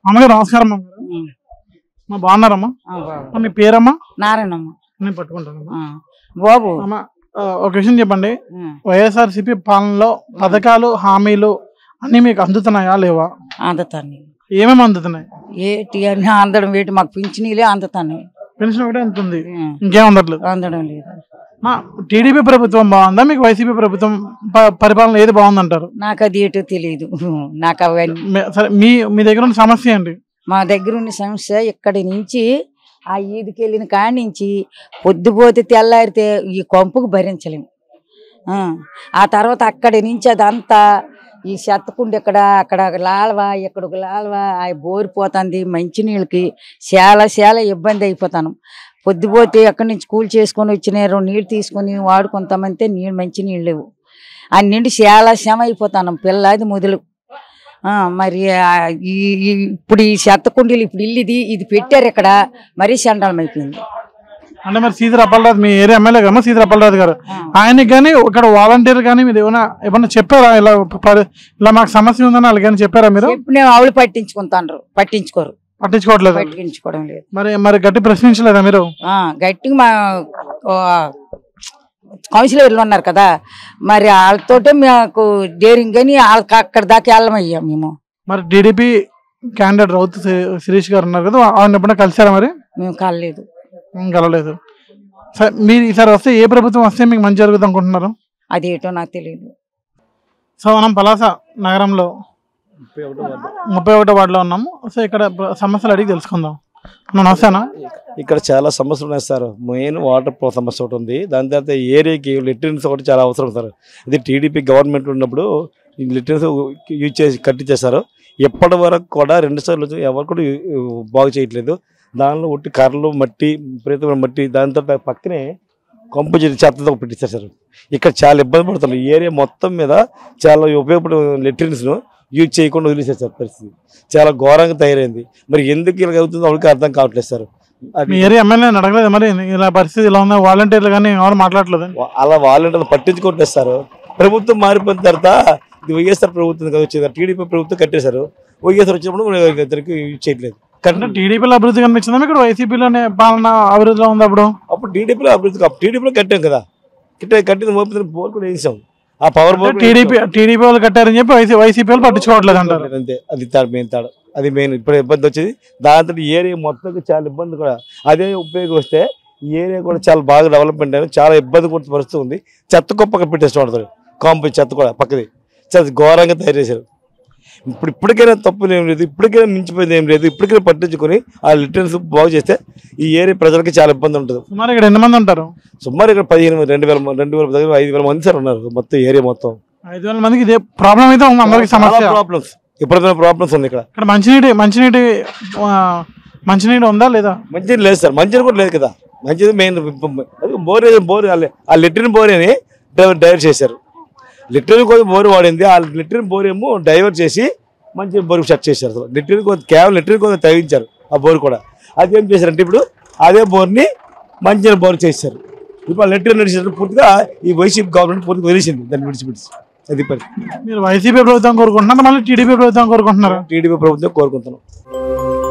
అమ్మగారు నమస్కారం అమ్మగారు ఉమ్. మా బాగున్నారమ్మా ఆ, బాబు. అమ్మ, మీ పేరమ్మా నారాయణమ్మ నేను పట్టుకుంటాను ఆ. బాబు అమ్మ ఆ, ఒక విషయం చెప్పండి ఉమ్. వైఎస్ఆర్సీపీ పాలనలో పథకాలు హామీలు అన్ని మీకు అందుతున్నాయా లేవా అందుతాను ఏమేమి అందుతున్నాయి ఏటి అన్ని అందడం వేటి మాకు పింఛనీలే అందుతాను పెన్షన్ ఒకటే అందుతుంది ఉమ్. ఇంకేం అందట్లేదు అందడం లేదు మా టీడీపీ ప్రభుత్వం బాగుందా మీకు వైసీపీ ప్రభుత్వం ప- పరిపాలన ఏది బాగుందంటారు నాకు అది ఏటో తెలియదు నాకు అవన్నీ మీ- సరే మీ మీ దగ్గర ఉన్న సమస్య ఏంటి మా దగ్గర ఉన్న సమస్య ఇక్కడి నుంచి ఆ ఈదికి వెళ్ళిన కాడి నుంచి పొద్దుపోతే తెల్లారితే ఈ కొంపుకు భరించలేము ఆ, ఆ తర్వాత అక్కడి నుంచి అదంతా ఈ చెత్తకుండి ఇక్కడ అక్కడ ఒక లాల్వ ఇక్కడ ఒక లాల్వ ఆ బోరిపోతుంది మంచినీళ్ళకి చాలా చాలా ఇబ్బంది అయిపోతాను పొద్దుపోతే ఎక్కడి నుంచి కూల్ చేసుకొని వచ్చిన రెండు నీళ్ళు తీసుకొని వాడుకుంటామంటే నీళ్ళు మంచి నీళ్ళు లేవు ఆ నిండి చాలా శ్రమ అయిపోతాను పిల్లది మొదలు ఆ, మరి ఆ ఈ ఈ- ఇప్పుడు ఈ చెత్త కుండీలు ఇప్పుడు ఇల్లు ఇది ఇది పెట్టారు ఇక్కడ మరీ చండాలం అయిపోయింది అంటే మరి సీతారాం అప్పలరాజు మీ ఏరియా ఎమ్మెల్యే కదా సీతారాం అప్పలరాజు గారు ఆయనకి కానీ ఇక్కడ వాలంటీర్ కానీ మీరు ఏమైనా ఏమన్నా చెప్పారా ఇలా పరి- ఇలా మాకు సమస్య ఉందని వాళ్ళకి కానీ చెప్పారా మీరు ఎప్పుడు ఆవులు పట్టించుకుంటాండ్రు పట్టించుకోరు పట్టించుకోవట్లేదు పట్టించుకోవడం లేదు మరి మరి గట్టి ప్రశ్నించలేదా మీరు ఆ, గట్టిగా మా ఓ, కౌన్సిలర్లు ఉన్నారు కదా మరి వాళ్ళతోటే మాకు డేరింగ్ కానీ వాళ్ళకి అక్కడ దాకా వెళ్ళమయ్యాం మేము మరి టీడీపీ క్యాండిడేట్ రౌత్ శి- శిరీష్ గారు ఉన్నారు కదా ఆయన ఎప్పుడైనా కలిసారా మరి మేము కలలేదు ఉం, కలవలేదు సరే మీరు ఈసారి వస్తే ఏ ప్రభుత్వం వస్తే మీకు మంచి జరుగుతుంది అనుకుంటున్నారు అదేటో నాకు తెలియదు సో మనం పలాస నగరంలో ముప్పై ఒకటో వార్డులో ఉన్నాము సో ఇక్కడ ప్ర- సమస్యలు అడిగి తెలుసుకుందాం అన్న, నమస్తేనా ఇక్కడ చాలా సమస్యలు ఉన్నాయి సార్ మెయిన్ వాటర్ ప్రో- సమస్య ఒకటి ఉంది దాని తర్వాత ఏరియాకి లెట్రిన్స్ ఒకటి చాలా అవసరం సార్ ఇది టీడీపీ గవర్నమెంట్ ఉన్నప్పుడు ఈ లెట్రిన్స్ యూజ్ చేసి కట్టించేశారు ఎప్పటి వరకు కూడా రెండు సార్లు వచ్చి ఎవరు కూడా యూ- బాగు చేయట్లేదు దానిలో ఒట్టి కర్రలు మట్టి విపరీతమైన మట్టి దాని తర్వాత పక్కనే కంపోజిట్ చెత్తతో పెట్టించారు సార్ ఇక్కడ చాలా ఇబ్బంది పడుతున్నారు ఈ ఏరియా మొత్తం మీద చాలా ఉపయోగపడే లెట్రిన్స్ను యూజ్ చేయకుండా వదిలేసారు సార్ పరిస్థితి చాలా ఘోరంగా తయారైంది మరి ఎందుకు ఇలా అవుతుందో ఎవరికి అర్థం కావట్లేదు సార్ అది- మీ ఏరియా ఎమ్మెల్యే అడగలేదు మరి ఇలా పరిస్థితి ఇలా ఉందా వాలంటీర్లు కానీ ఎవరు మాట్లాడలేదు వా- అలా వాళ్ళంటే పట్టించుకుంటేస్తారు ప్రభుత్వం మారిపోయిన తర్వాత ఇది వైఎస్ఆర్ ప్రభుత్వం కదా వచ్చేది టీడీపీ ప్రభుత్వం కట్టేశారు వైఎస్ఆర్ వచ్చినప్పుడు ఇద్దరికి యూజ్ చేయట్లేదు అంటే కట్టిన టీడీపీలో అభివృద్ధి కనిపించిందా ఇక్కడ వైసీపీలోనే పాలన అభివృద్ధిలో ఉంది అప్పుడు అప్పుడు టీడీపీలో అభివృద్ధి టీడీపీలో కట్టాం కదా కట్టే కట్టిన మోపుతున్న బోర్ కూడా వేసాం ఆ పవర్ బోర్ కూడా టీడీపీ వేసాం. టీడీపీ వాళ్ళు కట్టారని చెప్పి వైసీ వైసీపీ వాళ్ళు పట్టించుకోవట్లేదు అంటారు అంతే అది తాడు మెయిన్ తాడు అది మెయిన్ ఇప్పుడు ఇబ్బంది వచ్చేది దాంతో ఏరియా మొత్తం చాలా ఇబ్బంది కూడా అదే ఉపయోగం వస్తే ఈ ఏరియా కూడా చాలా బాగా డెవలప్మెంట్ అయింది చాలా ఇబ్బంది కూడా పరిస్థితి ఉంది చెత్త కుప్పక పెట్టేస్తూ ఉంటారు కాంపౌండ్ చెత్త కూడా పక్కది చాలా ఘోరంగా తయారు చేశారు ఇప్పుడు ఇప్పటికైనా తప్పులు ఏం లేదు ఇప్పటికైనా మించిపోయింది ఏం లేదు ఇప్పటికైనా పట్టించుకొని ఆ లిటరన్స్ బాగు చేస్తే ఈ ఏరియా ప్రజలకి చాలా ఇబ్బంది ఉంటుంది సుమారు ఇక్కడ ఎన్ని మంది ఉంటారు సుమారు ఇక్కడ పదిహేను రెండు వేల మ- రెండు వేల దగ్గర ఐదు వేల మంది సార్ ఉన్నారు మొత్తం ఏరియా మొత్తం ఐదు వేల మందికి ఇదే ప్రాబ్లం అయితే ఉంది అందరికి సమస్య ప్రాబ్లమ్స్ ఇప్పటికైనా ప్రాబ్లమ్స్ ఉన్నాయి ఇక్కడ ఇక్కడ మంచినీటి మంచినీటి ఆ, మంచినీటి ఉందా లేదా మంచిది లేదు సార్ మంచిది కూడా లేదు కదా మంచిది మెయిన్ అది బోర్ బోర్ ఆ లిటరిన్ బోర్ అని డైవర్ డైవర్ట్ చేశారు లిటరిన్ కోసం బోర్ వాడింది ఆ లిటరిన్ బోర్ ఏమో డైవర్ట్ చేసి మంచి బోర్ సెట్ చేశారు అసలు లిటరిన్ కోసం కేవలం లిటరిన్ కోసం తగ్గించారు ఆ బోర్ కూడా అది ఏం చేశారంటే ఇప్పుడు అదే బోర్ని మంచి బోర్ చేశారు ఇప్పుడు ఆ లిటరిన్ నడిచేటప్పుడు పూర్తిగా ఈ వైసీపీ గవర్నమెంట్ పూర్తిగా వదిలేసింది దాన్ని విడిచిపెట్టి అది పని మీరు వైసీపీ ప్రభుత్వం కోరుకుంటున్నారా మళ్ళీ టీడీపీ ప్రభుత్వం కోరుకుంటున్నారా టీడీపీ ప్రభుత్వం కోరుకుంటున్నాం